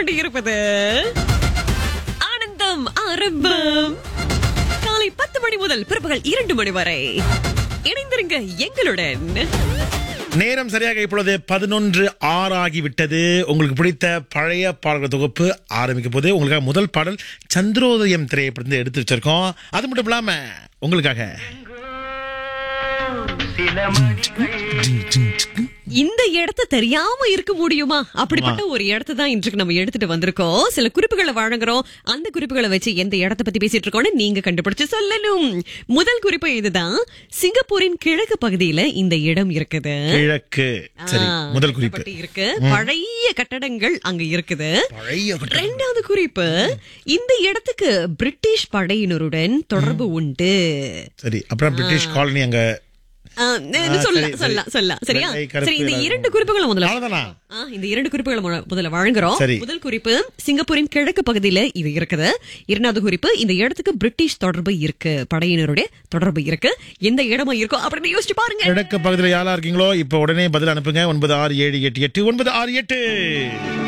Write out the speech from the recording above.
கொண்டிருப்பது ஆனந்தம் ஆரம்பம் காலை பத்து மணி முதல் பிற்பகல் இரண்டு மணி வரை இணைந்திருங்க எங்களுடன் நேரம் சரியாக இப்பொழுது பதினொன்று ஆறு ஆகிவிட்டது உங்களுக்கு பிடித்த பழைய பாடல்கள் தொகுப்பு ஆரம்பிக்க போது உங்களுக்காக முதல் பாடல் சந்திரோதயம் திரைப்படத்தை எடுத்து வச்சிருக்கோம் அது மட்டும் இல்லாம உங்களுக்காக இந்த இடத்த தெரியாம இருக்க முடியுமா அப்படிப்பட்ட ஒரு இடத்தை தான் இன்றைக்கு நம்ம எடுத்துட்டு வந்திருக்கோம் சில குறிப்புகளை வழங்குறோம் அந்த குறிப்புகளை வச்சு எந்த இடத்த பத்தி பேசிட்டு இருக்கோம்னு நீங்க கண்டுபிடிச்சு சொல்லணும் முதல் குறிப்பு இதுதான் சிங்கப்பூரின் கிழக்கு பகுதியில இந்த இடம் இருக்குது கிழக்கு சரி ஆ, முதல் குறிப்பு கட்டப்பட்டு இருக்கு பழைய கட்டடங்கள் அங்க இருக்குது பழைய கட்டடம். ரெண்டாவது குறிப்பு இந்த இடத்துக்கு பிரிட்டிஷ் படையினருடன் தொடர்பு உண்டு சரி அப்புறம் பிரிட்டிஷ் காலனி அங்க ஆ, ஆ, சொல்லலாம் சரி, சொல்லலாம் சரி. சொல்லலாம் சரியா வெள்ளை, கருப்பு, சரி இந்த எல்லாம் இரண்டு குறிப்புகளை முதல்ல அவ்வளவுதானா ஆ, இந்த இரண்டு குறிப்புகளை முத- முதல்ல வழங்குறோம் சரி. முதல் குறிப்பு சிங்கப்பூரின் கிழக்கு பகுதியில இது இருக்குது இரண்டாவது குறிப்பு இந்த இடத்துக்கு பிரிட்டிஷ் தொடர்பு இருக்கு படையினருடைய தொடர்பு இருக்கு எந்த இடமா இருக்கோ அப்படின்னு யோசிச்சு பாருங்க கிழக்கு பகுதியில் யாரா இருக்கீங்களோ இப்ப உடனே பதில் அனுப்புங்க ஒன்பது ஆறு ஏழு எட்டு எட்டு ஒன்பது ஆறு எட்டு